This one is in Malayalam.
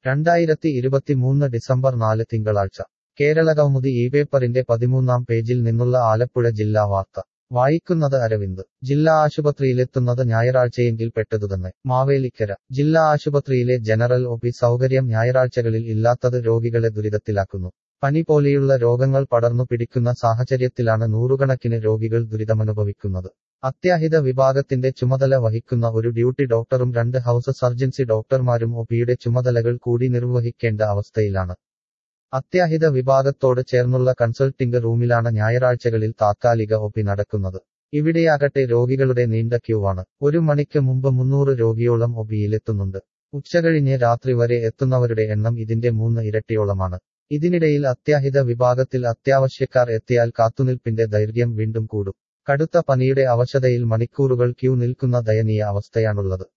രണ്ടായിരത്തി ഇരുപത്തിമൂന്ന് ഡിസംബർ നാല് തിങ്കളാഴ്ച കേരള കൗമുദി ഈ പേപ്പറിന്റെ പതിമൂന്നാം പേജിൽ നിന്നുള്ള ആലപ്പുഴ ജില്ലാ വാർത്ത വായിക്കുന്നത് അരവിന്ദ് ജില്ലാ ആശുപത്രിയിലെത്തുന്നത് ഞായറാഴ്ചയെങ്കിൽ പെട്ടതുതന്നെ മാവേലിക്കര ജില്ലാ ആശുപത്രിയിലെ ജനറൽ ഒ പി സൗകര്യം ഞായറാഴ്ചകളിൽ ഇല്ലാത്തത് രോഗികളെ ദുരിതത്തിലാക്കുന്നു പനി പോലെയുള്ള രോഗങ്ങൾ പടർന്നു പിടിക്കുന്ന സാഹചര്യത്തിലാണ് നൂറുകണക്കിന് രോഗികൾ ദുരിതമനുഭവിക്കുന്നത് അത്യാഹിത വിഭാഗത്തിന്റെ ചുമതല വഹിക്കുന്ന ഒരു ഡ്യൂട്ടി ഡോക്ടറും രണ്ട് ഹൗസ് സർജൻസി ഡോക്ടർമാരും ഒപിയുടെ ചുമതലകൾ കൂടി നിർവഹിക്കേണ്ട അവസ്ഥയിലാണ് അത്യാഹിത വിഭാഗത്തോട് ചേർന്നുള്ള കൺസൾട്ടിംഗ് റൂമിലാണ് ഞായറാഴ്ചകളിൽ താത്കാലിക ഒപി നടക്കുന്നത് ഇവിടെയാകട്ടെ രോഗികളുടെ നീണ്ട ക്യൂവാണ് ഒരു മണിക്ക് മുമ്പ് മുന്നൂറ് രോഗിയോളം ഒപിയിലെത്തുന്നുണ്ട് ഉച്ചകഴിഞ്ഞ് രാത്രി വരെ എത്തുന്നവരുടെ എണ്ണം ഇതിന്റെ മൂന്ന് ഇരട്ടിയോളമാണ് ഇതിനിടയിൽ അത്യാഹിത വിഭാഗത്തിൽ അത്യാവശ്യക്കാർ എത്തിയാൽ കാത്തുനിൽപ്പിന്റെ ദൈർഘ്യം വീണ്ടും കൂടും കടുത്ത പനിയുടെ അവശതയിൽ മണിക്കൂറുകൾ ക്യൂ നിൽക്കുന്ന ദയനീയ അവസ്ഥയാണുള്ളത്